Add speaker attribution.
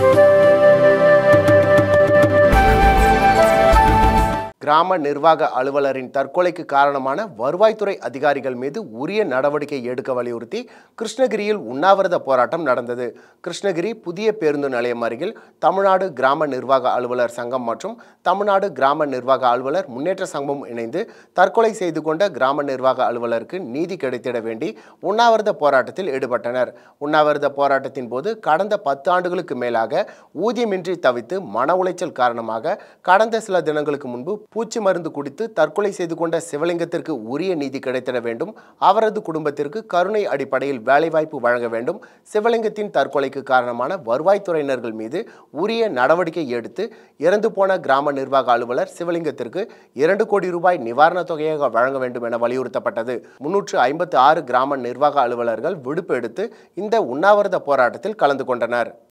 Speaker 1: கிராம நிர்வாக அலுவலரின் தற்கொலைக்கு காரணமான வருவாய்த்துறை அதிகாரிகள் மீது உரிய நடவடிக்கை எடுக்க வலியுறுத்தி கிருஷ்ணகிரியில் உண்ணாவிரத போராட்டம் நடந்தது கிருஷ்ணகிரி புதிய பேருந்து நிலையம் அருகில் தமிழ்நாடு கிராம நிர்வாக அலுவலர் சங்கம் மற்றும் தமிழ்நாடு கிராம நிர்வாக அலுவலர் முன்னேற்ற சங்கமும் இணைந்து தற்கொலை செய்து கொண்ட கிராம நிர்வாக அலுவலருக்கு நீதி கிடைத்திட வேண்டி உண்ணாவிரத போராட்டத்தில் ஈடுபட்டனர் உண்ணாவிரத போராட்டத்தின் போது கடந்த பத்து ஆண்டுகளுக்கு மேலாக ஊதியமின்றி தவித்து மன உளைச்சல் காரணமாக கடந்த சில தினங்களுக்கு முன்பு பூச்சி மருந்து குடித்து தற்கொலை செய்து கொண்ட சிவலிங்கத்திற்கு உரிய நீதி கிடைத்திட வேண்டும் அவரது குடும்பத்திற்கு கருணை அடிப்படையில் வேலைவாய்ப்பு வழங்க வேண்டும் சிவலிங்கத்தின் தற்கொலைக்கு காரணமான வருவாய்த்துறையினர்கள் மீது உரிய நடவடிக்கை எடுத்து இறந்து போன கிராம நிர்வாக அலுவலர் சிவலிங்கத்திற்கு இரண்டு கோடி ரூபாய் நிவாரணத் தொகையாக வழங்க வேண்டும் என வலியுறுத்தப்பட்டது முன்னூற்று ஐம்பத்து ஆறு கிராம நிர்வாக அலுவலர்கள் விடுப்பு எடுத்து இந்த உண்ணாவிரத போராட்டத்தில் கலந்து கொண்டனர்